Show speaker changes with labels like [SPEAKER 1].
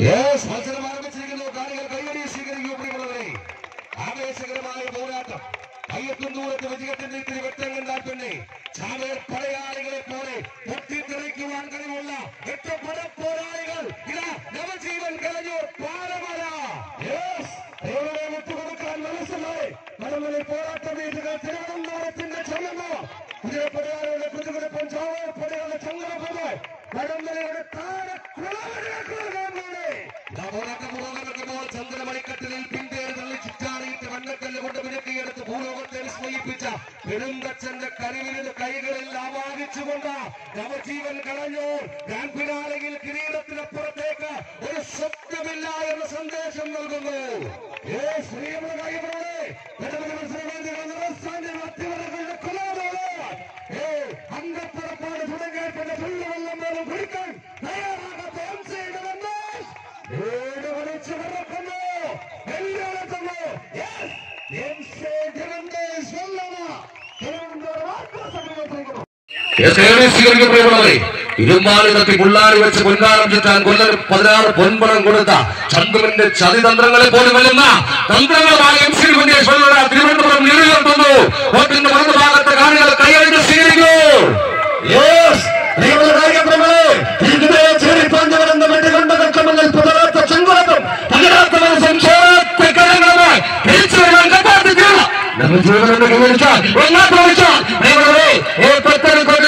[SPEAKER 1] yes മത്സരം ആരംഭിച്ചിരിക്കുന്നു കാണികൾ കൈയടി സ്വീകരിക്കൂ പ്രിയമുള്ളവരെ ആവേശകരമായ പോരാട്ടം കയ്യെത്തും ദൂരത്ത് വിജയത്തിന്റെ ഇത്തിരി വെട്ടം കണ്ടാൽ പിന്നെ ചാവേർ പടയാളികളെ പോലെ പൊട്ടിത്തെറിക്കുവാൻ കഴിവുള്ള എട്ട് പട പോരാളികൾ ഇതാ നവജീവൻ കലഞ്ഞൂർ പാറമല യെസ് ദൈവമേ വിട്ടുകൊടുക്കാൻ മനസ്സിലായി മലമല പോരാട്ട വീടുകൾ തിരുവനന്തപുരത്തിന്റെ ചമങ്ങോ കുതിരപ്പടയാളികളുടെ കുതിരപ്പം ചാവേർ പടയാളുടെ ചങ്ങല പോലെ വടംവലയുടെ പോരാട്ടമുറങ്ങുമ്പോൾ ചന്ദ്രമണിക്കട്ടിലിൽ പിന്തേര് തള്ളി ചുറ്റാറിയിട്ട് വണ്ണക്കല്ല് കൊണ്ട് വിലക്കിയെടുത്ത് ഭൂലോകത്തെ വിസ്മയിപ്പിച്ച പെരുന്തച്ഛന്റെ കരിവിരുത് കൈകളിൽ ആവാഹിച്ചുകൊണ്ട് നവജീവൻ കളഞ്ഞൂർ ഗ്രാൻഡ് ഫിനാലയിൽ കിരീടത്തിനപ്പുറത്തേക്ക് ഒരു സ്വപ്നമില്ല എന്ന സന്ദേശം നൽകുന്നു ഏ ശ്രീമത കൈകളോടെ അത്യവരങ്ങളുടെ കൊലാതോടെ ഏ അംഗപ്പുറപ്പാട് തുടങ്ങിയതിന്റെ തുള്ളിവെള്ളം പോലും കുടിക്കാൻ തയ്യാറാകാത്ത എം സി രമേശ് വീട് വിളിച്ചു കിടക്കുന്നു വെല്ലുവിളിക്കുന്നു എം സി രമേശ് വെല്ലണ തിരുവനന്തപുരം ആത്മസമയത്തേക്ക്
[SPEAKER 2] പ്രിയമുള്ളവരെ ഇരുമാലി തട്ടി പുള്ളാരി വെച്ച് പൊൻകാലം ചുറ്റാൻ കൊല്ലം പതിനാറ് പൊൻപണം കൊടുത്ത ചന്ദ്രന്റെ ചതിതന്ത്രങ്ങളെ പോലും വെല്ലുന്ന തന്ത്രങ്ങളുമായി എം സി മുന്നേശ്വരയുടെ തിരുവനന്തപുരം നിലനിർത്തുന്നു വോട്ടിന്റെ വലതു ഭാഗത്തെ കാണികൾ കൈയടിച്ച് സ്വീകരിക്കൂ
[SPEAKER 1] യെസ് നിങ്ങൾ കാര്യപ്രമേ ഇതിനെ ചേരിപ്പാഞ്ഞവരെന്ന് വെടികൊണ്ട് നിൽക്കുമെങ്കിൽ പുതരാത്ത ചെങ്കുളത്തും
[SPEAKER 2] പകരാത്ത മനസ്സും ചോരത്തെ കരങ്ങളുമായി തിരിച്ചു വരാൻ കപ്പാർത്തിക്കുക നമ്മൾ ജീവനെന്ന് കൈവരിച്ചാൽ ഒന്നാം പ്രവേശാൽ പ്രിയമുള്ളവരെ ഏർപ്പെടുത്തൽ